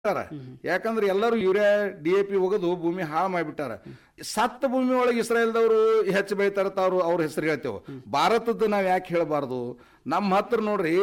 ಬಿಟ್ಟಾರ ಯಾಕಂದ್ರೆ ಎಲ್ಲರೂ ಯೂರಿಯಾ ಡಿ ಎ ಪಿ ಒಗದು ಭೂಮಿ ಹಾಳು ಮಾಡಿಬಿಟ್ಟಾರ ಸತ್ತ ಭೂಮಿ ಒಳಗೆ ಇಸ್ರಾಯಲ್ದವರು ಹೆಚ್ಚು ಬೆಳಿತಾರ ತಾವ್ರು ಅವ್ರ ಹೆಸರು ಹೇಳ್ತೇವೆ ಭಾರತದ ನಾವ್ ಯಾಕೆ ಹೇಳಬಾರ್ದು ನಮ್ಮ ಹತ್ರ ನೋಡ್ರಿ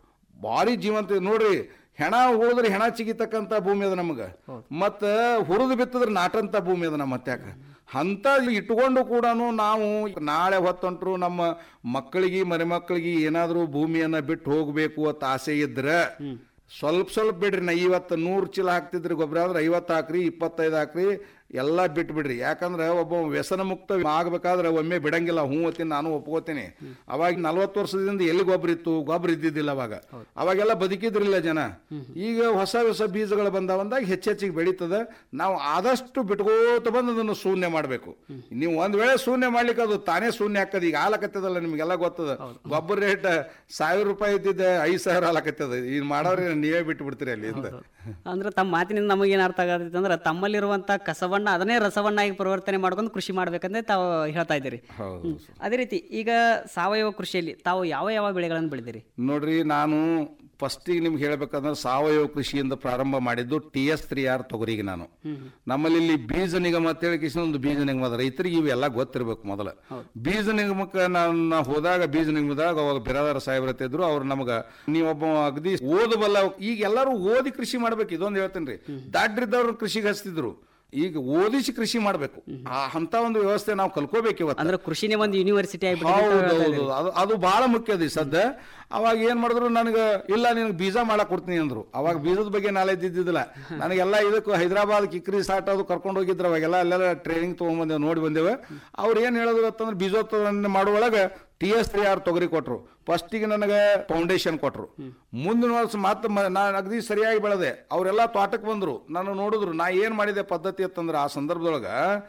ಭಾರಿ ಜೀವಂತ ಇದೆ. ನೋಡ್ರಿ ಹೆಣ ಉಳಿದ್ರೆ ಹೆಣ ಚಿಗಿತಕ್ಕಂತ ಭೂಮಿ ಅದ ನಮಗ ಮತ್ತ ಹುರಿದು ಬಿತ್ತದ್ರೆ ನಾಟಂತ ಭೂಮಿ ಅದ ನಮ್ಮ ಹತ್ಯಾಕ ಅಂತ ಇಟ್ಕೊಂಡು ಕೂಡ ನಾವು ನಾಳೆ ಹೊತ್ತೊಂಟ್ರು ನಮ್ಮ ಮಕ್ಕಳಿಗೆ ಮರಿಮಕ್ಕಳಿಗೆ ಏನಾದರೂ ಭೂಮಿಯನ್ನ ಬಿಟ್ಟು ಹೋಗ್ಬೇಕು ಅಂತ ಆಸೆ ಇದ್ರೆ ಸ್ವಲ್ಪ ಸ್ವಲ್ಪ ಬಿಡ್ರಿ ನಾ ಇವತ್ತು ನೂರು ಚೀಲ ಹಾಕ್ತಿದ್ರಿ ಗೊಬ್ಬರ ಅಂದ್ರೆ ಐವತ್ತು ಹಾಕ್ರಿ ಇಪ್ಪತ್ತೈದು ಹಾಕ್ರಿ ಎಲ್ಲ ಬಿಟ್ಟು ಬಿಡ್ರಿ ಯಾಕಂದ್ರೆ ಒಬ್ಬ ವ್ಯಸನ ಮುಕ್ತ ಆಗ್ಬೇಕಾದ್ರೆ ಒಮ್ಮೆ ಬಿಡಂಗಿಲ್ಲ ಹ್ಞೂ ಓದ್ತೀನಿ ನಾನು ಒಪ್ಕೋತೀನಿ ಅವಾಗ ನಲ್ವತ್ತು ವರ್ಷದಿಂದ ಎಲ್ಲಿ ಗೊಬ್ಬರ ಇತ್ತು ಗೊಬ್ಬರ ಇದ್ದಿದ್ದಿಲ್ಲ ಅವಾಗ ಅವಾಗೆಲ್ಲ ಬದುಕಿದ್ರಿಲ್ಲ ಜನ ಈಗ ಹೊಸ ಹೊಸ ಬೀಜಗಳು ಬಂದಾವಂದಾಗ ಹೆಚ್ಚೆಚ್ಚಿಗೆ ಬೆಳೀತದ ನಾವು ಆದಷ್ಟು ಬಿಟ್ಕೋತ ಬಂದು ಅದನ್ನು ಶೂನ್ಯ ಮಾಡಬೇಕು ನೀವು ಒಂದ್ ವೇಳೆ ಶೂನ್ಯ ಮಾಡ್ಲಿಕ್ಕೆ ಅದು ತಾನೇ ಶೂನ್ಯ ಹಾಕದ ಈಗ ಹಾಲಕತ್ತದಲ್ಲ ನಿಮ್ಗೆಲ್ಲ ಗೊತ್ತದ ಗೊಬ್ಬರ ರೇಟ್ ಸಾವಿರ ರೂಪಾಯಿ ಇದ್ದಿದ್ದೆ ಐದು ಸಾವಿರ ಹಾಲಕತ್ತದ ಈಗ ಮಾಡೋರಿ ನೀವೇ ಬಿಟ್ಟು ಬಿಡ್ತೀರಿ ಅಲ್ಲಿಂದ ಅಂದ್ರೆ ತಮ್ಮ ಮಾತಿನಿಂದ ನಮಗೇನು ಅರ್ಥ ಆಗತ್ತೈತೆ ಅಂದ್ರೆ ತಮ್ಮಲ್ಲಿರುವಂತ ಕಸವನ್ನ ಅದನ್ನೇ ರಸವನ್ನಾಗಿ ಪರಿವರ್ತನೆ ಮಾಡ್ಕೊಂಡು ಕೃಷಿ ಮಾಡ್ಬೇಕಂತ ತಾವು ಹೇಳ್ತಾ ಇದ್ದೀರಿ ಹೌದು ಹ್ಮ್. ಅದೇ ರೀತಿ ಈಗ ಸಾವಯವ ಕೃಷಿಯಲ್ಲಿ ತಾವು ಯಾವ ಯಾವ ಬೆಳೆಗಳನ್ನು ಬೆಳೆದಿರಿ ನೋಡ್ರಿ ನಾನು ಫಸ್ಟಿಗೆ ನಿಮ್ಗೆ ಹೇಳ್ಬೇಕಂದ್ರೆ ಸಾವಯವ ಕೃಷಿಯಿಂದ ಪ್ರಾರಂಭ ಮಾಡಿದ್ದು ಟಿ ಎಸ್ ತ್ರೀ ಆರ್ ತೊಗರಿಗೆ ನಾನು ನಮ್ಮಲ್ಲಿ ಇಲ್ಲಿ ಬೀಜ ನಿಗಮ ಅಂತೇಳಿ ಕಿಶನ್ ಒಂದು ಬೀಜ ನಿಗಮ ಅದ ರೈತರಿಗೆ ಇವೆಲ್ಲ ಗೊತ್ತಿರ್ಬೇಕು ಮೊದಲ ಬೀಜ ನಿಗಮಕ್ಕೆ ನಾನು ಹೋದಾಗ ಬೀಜ ನಿಗಮದಾಗ ಅವಾಗ ಬಿರಾದಾರ ಸಾಹೇಬ್ರ ಇದ್ರು ಅವ್ರು ನಮಗ ನೀವೊಬ್ಬ ಅಗದಿ ಓದಬಲ್ಲ ಈಗ ಎಲ್ಲರೂ ಓದಿ ಕೃಷಿ ಮಾಡ್ಬೇಕು ಇದೊಂದು ಹೇಳ್ತೇನೆ ರೀ ದಾಡ್ರಿದ್ದವ್ರು ಕೃಷಿಗೆ ಹಚ್ತಿದ್ರು ಈಗ ಓದಿಸಿ ಕೃಷಿ ಮಾಡ್ಬೇಕು ಆ ಅಂತ ಒಂದು ವ್ಯವಸ್ಥೆ ನಾವು ಕಲ್ಕೋಬೇಕು ಇವತ್ತು ಅಂದ್ರೆ ಕೃಷಿನೇ ಒಂದು ಯೂನಿವರ್ಸಿಟಿ ಆಗಿಬಿಟ್ಟು ಹೌದೌದು ಅದು ಅದು ಬಹಳ ಮುಖ್ಯ ಅದ ಸದ್ದ ಅವಾಗ ಏನ್ ಮಾಡಿದ್ರು ನನಗೆ ಇಲ್ಲ ನಿನಗೆ ಬೀಜ ಮಾಡಕ್ ಕೊಡ್ತೀನಿ ಅಂದ್ರು ಅವಾಗ ಬೀಜದ ಬಗ್ಗೆ ನಾಲೆಜ್ ಇದ್ದಿದ್ದಿಲ್ಲ ನನಗೆಲ್ಲ ಇದಕ್ಕೆ ಹೈದರಾಬಾದ್ ಕಿಕ್ರಿ ಸಾಟ್ ಅದು ಕರ್ಕೊಂಡು ಹೋಗಿದ್ರು ಅವಾಗೆಲ್ಲ ಅಲ್ಲೆಲ್ಲ ಟ್ರೈನಿಂಗ್ ತೊಗೊಂಬಂದೇವೆ ನೋಡಿ ಬಂದೇವೆ ಅವ್ರು ಏನ್ ಹೇಳಿದ್ರು ಅಂತಂದ್ರೆ ಬೀಜೋತ್ಪಾದನೆ ಮಾಡುವೊಳಗೆ ಟಿ ಎಸ್ ತ್ರೀ ಆರ್ ತೊಗರಿ ಕೊಟ್ರು ಫಸ್ಟಿಗೆ ನನಗೆ ಫೌಂಡೇಶನ್ ಕೊಟ್ರು ಮುಂದಿನ ವರ್ಷ ಮತ್ತೆ ನಾನು ಅಗದಿ ಸರಿಯಾಗಿ ಬೆಳೆದೆ ಅವರೆಲ್ಲ ತೋಟಕ್ಕೆ ಬಂದ್ರು ನಾನು ನೋಡಿದ್ರು ನಾ ಏನ್ ಮಾಡಿದೆ ಪದ್ಧತಿ ಅಂತಂದ್ರೆ ಆ ಸಂದರ್ಭದೊಳಗ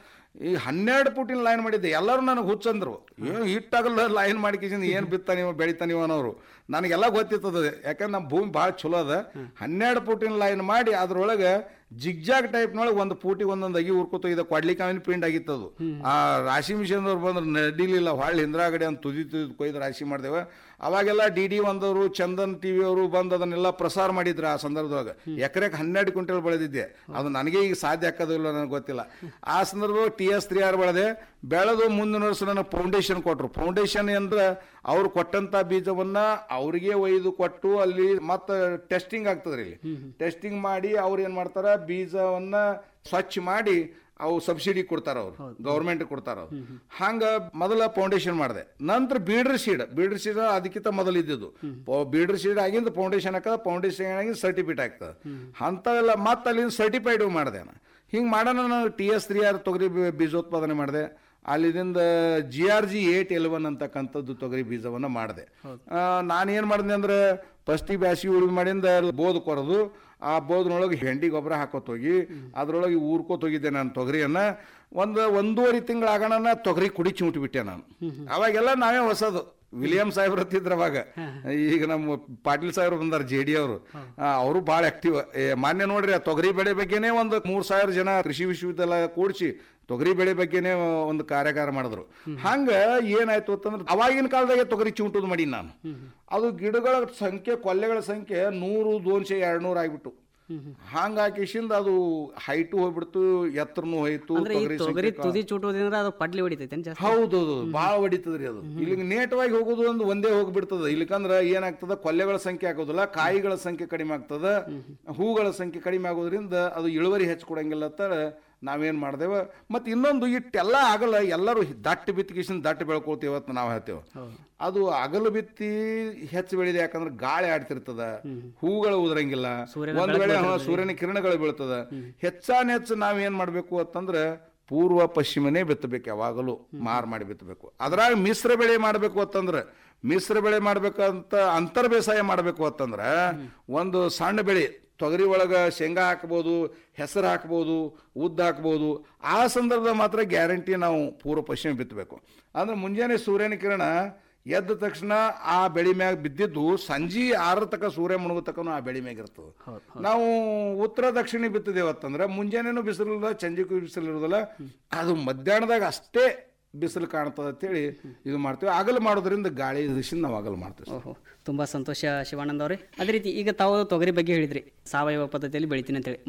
ಈ ಹನ್ನೆರಡು ಫುಟಿನ ಲೈನ್ ಮಾಡಿದ್ದೆ ಎಲ್ಲರೂ ನನಗೆ ಹುಚ್ಚಂದ್ರು ಏನು ಹಿಟ್ಟಾಗಲ್ಲ ಲೈನ್ ಮಾಡ್ಕಿಸಿಂದ ಏನು ಬಿತ್ತ ನೀವು ಬೆಳಿತಾ ನೀವು ಅನ್ನೋರು ನನಗೆಲ್ಲ ಗೊತ್ತಿರ್ತದ ಯಾಕಂದ್ರೆ ನಮ್ಮ ಭೂಮಿ ಭಾಳ ಚಲೋ ಅದ ಹನ್ನೆರಡು ಫುಟಿನ ಲೈನ್ ಮಾಡಿ ಅದ್ರೊಳಗೆ ಜಿಗ್ಜಾಗ್ ಟೈಪ್ನೊಳಗೆ ಒಂದು ಫೂಟಿಗೆ ಒಂದೊಂದು ಅಗಿ ಉರ್ಕೋತ ಇದು ಕೊಡ್ಲಿಕ್ಕಾವಿನ ಪಿಂಡ್ ಆಗಿತ್ತದು ಆ ರಾಶಿ ಮಿಷನ್ದವ್ರು ಬಂದ್ರೆ ನಡಿಲಿಲ್ಲ ಹೊಳ್ಳಿ ಹಿಂದ್ರಾಗಡೆ ಅಂತ ತುದಿ ತುದಿ ಕೊಯ್ದು ರಾಶಿ ಮಾಡ್ದೇವೆ ಅವಾಗೆಲ್ಲ ಡಿ ಡಿ ಒಂದವರು ಚಂದನ್ ಟಿವಿ ಅವರು ಬಂದು ಅದನ್ನೆಲ್ಲ ಪ್ರಸಾರ ಮಾಡಿದ್ರು ಆ ಸಂದರ್ಭದೊಳಗೆ ಎಕರೆಗೆ ಹನ್ನೆರಡು ಕ್ವಿಂಟಲ್ ಬೆಳೆದಿದ್ದೆ ಅದು ನನಗೆ ಈಗ ಸಾಧ್ಯ ಹಾಕೋದಿಲ್ಲ ನನಗೆ ಗೊತ್ತಿಲ್ಲ ಆ ಸಂದರ್ಭದೊಳಗೆ ಟಿ ಎಸ್ ತ್ರೀ ಆರ್ ಬೆಳೆದೆ ಬೆಳೆದು ಮುಂದಿನ ವರ್ಷ ನನಗೆ ಫೌಂಡೇಶನ್ ಕೊಟ್ಟರು ಫೌಂಡೇಶನ್ ಅಂದ್ರೆ ಅವ್ರು ಕೊಟ್ಟಂತ ಬೀಜವನ್ನ ಅವ್ರಿಗೆ ಒಯ್ದು ಕೊಟ್ಟು ಅಲ್ಲಿ ಮತ್ತೆ ಟೆಸ್ಟಿಂಗ್ ಆಗ್ತದ್ರಿ ಇಲ್ಲಿ ಟೆಸ್ಟಿಂಗ್ ಮಾಡಿ ಅವ್ರು ಏನ್ ಮಾಡ್ತಾರ ಬೀಜವನ್ನ ಸ್ವಚ್ಛ ಮಾಡಿ ಅವು ಸಬ್ಸಿಡಿ ಕೊಡ್ತಾರ ಅವ್ರು ಗೌರ್ಮೆಂಟ್ ಕೊಡ್ತಾರ ಅವ್ರು ಹಂಗ ಮೊದಲ ಫೌಂಡೇಶನ್ ಮಾಡಿದೆ ನಂತರ ಬೀಡರ್ ಸೀಡ್ ಬೀಡರ್ ಸೀಡ್ ಅದಕ್ಕಿಂತ ಮೊದಲು ಇದ್ದಿದ್ದು ಬೀಡರ್ ಸೀಡ್ ಆಗಿಂದ ಫೌಂಡೇಶನ್ ಹಾಕದ ಫೌಂಡೇಶನ್ ಆಗಿಂದ ಸರ್ಟಿಫಿಕೇಟ್ ಆಗ್ತದೆ ಅಂಥವೆಲ್ಲ ಮತ್ತೆ ಅಲ್ಲಿಂದ ಸರ್ಟಿಫೈಡ್ ಮಾಡಿದೆ ನಾನು ಹಿಂಗೆ ಮಾಡೋಣ ನಾನು ಟಿ ಎಸ್ ತ್ರೀ ಆರ್ ತೊಗರಿ ಬೀ- ಬೀಜೋತ್ಪಾದನೆ ಮಾಡಿದೆ ಅಲ್ಲಿದಿಂದ G R G eight eleven ಅಂತಕ್ಕಂಥದ್ದು ತೊಗರಿ ಬೀಜವನ್ನು ಮಾಡಿದೆ ನಾನೇನು ಮಾಡಿದೆ ಅಂದ್ರೆ ಫಸ್ಟಿಗೆ ಬ್ಯಾಸಿಗೆ ಉಳುಮೆ ಮಾಡಿಂದ ಬೋದ್ ಕೊರದು ಆ ಬೋದ್ನೊಳಗೆ ಹೆಂಡಿ ಗೊಬ್ಬರ ಹಾಕೋತ್ ಹೋಗಿ ಅದ್ರೊಳಗೆ ಊರ್ಕೋತ್ ಹೋಗಿದ್ದೆ ನಾನು ತೊಗರಿಯನ್ನ ಒಂದು ಒಂದೂವರೆ ತಿಂಗಳಾಗಣ ತೊಗರಿ ಕುಡಿ ಚಿಮುಟ್ಬಿಟ್ಟೆ ನಾನು ಅವಾಗೆಲ್ಲ ನಾವೇ ಹೊಸದು ವಿಲಿಯಂ ಸಾಹೇಬ್ರ ಹತ್ತಿದ್ರ ಅವಾಗ ಈಗ ನಮ್ಮ ಪಾಟೀಲ್ ಸಾಹೇಬ್ರು ಬಂದಾರ ಜೆ ಡಿ ಅವರು ಅವರು ಭಾಳ ಆಕ್ಟಿವ್ ಮಾನ್ಯ ನೋಡ್ರಿ ಆ ತೊಗರಿ ಬೆಳೆ ಬಗ್ಗೆನೇ ಒಂದು ಮೂರ್ ಸಾವಿರ ಜನ ಕೃಷಿ ವಿಶ್ವವಿದ್ಯಾಲಯ ಕೂಡಿಸಿ ತೊಗರಿ ಬೆಳೆ ಬಗ್ಗೆನೇ ಒಂದು ಕಾರ್ಯಾಗಾರ ಮಾಡಿದ್ರು ಹಂಗ ಏನಾಯ್ತು ಅಂತಂದ್ರೆ ಅವಾಗಿನ ಕಾಲದಾಗೆ ತೊಗರಿ ಚಿಮುಟುದು ಮಾಡಿ ನಾನು ಅದು ಗಿಡಗಳ ಸಂಖ್ಯೆ ಕೊಲ್ಲೆಗಳ ಸಂಖ್ಯೆ ನೂರು ದೋನ್ಶೆ ಎರಡ್ ನೂರು ಆಗಿಬಿಟ್ಟು ಹಂಗಾಕಿಸಿಂದ ಅದು ಹೈಟು ಹೋಗ್ಬಿಡ್ತು ಎತ್ತರನು ಹೋಯ್ತು ಅಂದ್ರೆ ಈ ತೊಗರಿ ತೊಗರಿ ಸಂಖ್ಯೆ ತುದಿ ಚೂಟೋದ್ರಿಂದ ಅದು ಪಡ್ಲಿ ಹೊಡಿತೈತೆ ಜಾಸ್ತಿ ಹೌದೌದು ಭಾಳ ಹೊಡಿತದ್ರಿ ಅದು ಇಲ್ಲಿಗೆ ನೇಟವಾಗಿ ಹೋಗೋದು ಒಂದು ಒಂದೇ ಹೋಗ್ಬಿಡ್ತದ ಇಲ್ಲಿಕಂದ್ರ ಏನಾಗ್ತದ ಕೊಲ್ಲೆಗಳ ಸಂಖ್ಯೆ ಆಗೋದಿಲ್ಲ ಕಾಯಿಗಳ ಸಂಖ್ಯೆ ಕಡಿಮೆ ಆಗ್ತದ ಹೂಗಳ ಸಂಖ್ಯೆ ಕಡಿಮೆ ಆಗೋದ್ರಿಂದ ಅದು ಇಳುವರಿ ಹೆಚ್ಚು ಕೊಡಂಗಿಲ್ಲ ಅಂತ ನಾವೇನ್ ಮಾಡ್ದೇವ ಮತ್ತೆ ಇನ್ನೊಂದು ಇಟ್ಟೆಲ್ಲ ಆಗಲ್ಲ ಎಲ್ಲರೂ ದಟ್ಟ ಬಿತ್ತಿಗಿಸಿನ ದಟ್ಟ ಬೆಳ್ಕೊಳ್ತೀವಿ ಇವತ್ತು ನಾವು ಹೇಳ್ತೇವೆ ಅದು ಅಗಲು ಬಿತ್ತಿ ಹೆಚ್ಚು ಬೆಳೆದ ಯಾಕಂದ್ರೆ ಗಾಳಿ ಆಡ್ತಿರ್ತದ ಹೂಗಳು ಉದುರಂಗಿಲ್ಲ ಒಂದ್ ವೇಳೆ ಹಾ, ಸೂರ್ಯನ ಕಿರಣಗಳು ಬೀಳ್ತದ ಹೆಚ್ಚಾನ ಹೆಚ್ಚು ನಾವೇನ್ ಮಾಡ್ಬೇಕು ಅಂತಂದ್ರೆ ಪೂರ್ವ ಪಶ್ಚಿಮನೇ ಬಿತ್ತಬೇಕು ಯಾವಾಗಲೂ ಮಾರ್ ಮಾಡಿ ಬಿತ್ತಬೇಕು ಅದ್ರಾಗ ಮಿಶ್ರ ಬೆಳೆ ಮಾಡಬೇಕು ಅಂತಂದ್ರೆ ಮಿಶ್ರ ಬೆಳೆ ಮಾಡ್ಬೇಕಂತ ಅಂತರ್ ಬೇಸಾಯ ಮಾಡಬೇಕು ಅಂತಂದ್ರೆ ಒಂದು ಸಣ್ಣ ಬೆಳೆ ತೊಗರಿ ಒಳಗ ಶೇಂಗಾ ಹಾಕ್ಬೋದು ಹೆಸರು ಹಾಕ್ಬೋದು ಉದ್ದ ಹಾಕ್ಬೋದು ಆ ಸಂದರ್ಭದಾಗ ಮಾತ್ರ ಗ್ಯಾರಂಟಿ ನಾವು ಪೂರ್ವ ಪಶ್ಚಿಮ ಬಿತ್ತಬೇಕು ಅಂದ್ರೆ ಮುಂಜಾನೆ ಸೂರ್ಯನ ಕಿರಣ ಎದ್ದ ತಕ್ಷಣ ಆ ಬೆಳೆ ಮ್ಯಾಗ ಬಿದ್ದಿದ್ದು ಸಂಜೆ ಆರ ತಕ ಸೂರ್ಯ ಮುಳುಗೋ ತಕನು ಆ ಬೆಳೆ ಮ್ಯಾಗ ಇರ್ತದೆ ನಾವು ಉತ್ತರ ದಕ್ಷಿಣ ಬಿತ್ತಿದೇವತ್ತಂದ್ರೆ ಮುಂಜಾನೆನೂ ಬಿಸಿಲಿಲ್ಲ ಸಂಜೆಗೂ ಬಿಸಿಲು ಇರೋದಿಲ್ಲ ಅದು ಮಧ್ಯಾಹ್ನದಾಗ ಅಷ್ಟೇ ಬಿಸಿಲು ಕಾಣ್ತದೆ ಅಂತೇಳಿ ಇದು ಮಾಡ್ತೀವಿ ಆಗಲು ಮಾಡೋದ್ರಿಂದ ಗಾಳಿ ದಿಶಿಂದ ನಾವು ಆಗಲು ಮಾಡ್ತೀವಿ ಸರ್. ಓಹೋ ತುಂಬಾ ಸಂತೋಷ ಶಿವಾನಂದ ಅವರೇ ಅದೇ ರೀತಿ ಈಗ ತಾವು ತೊಗರಿ ಬಗ್ಗೆ ಹೇಳಿದ್ರಿ ಸಾವಯವ ಪದ್ಧತಿಯಲ್ಲಿ ಬೆಳಿತೀನಿ ಅಂತೇಳಿ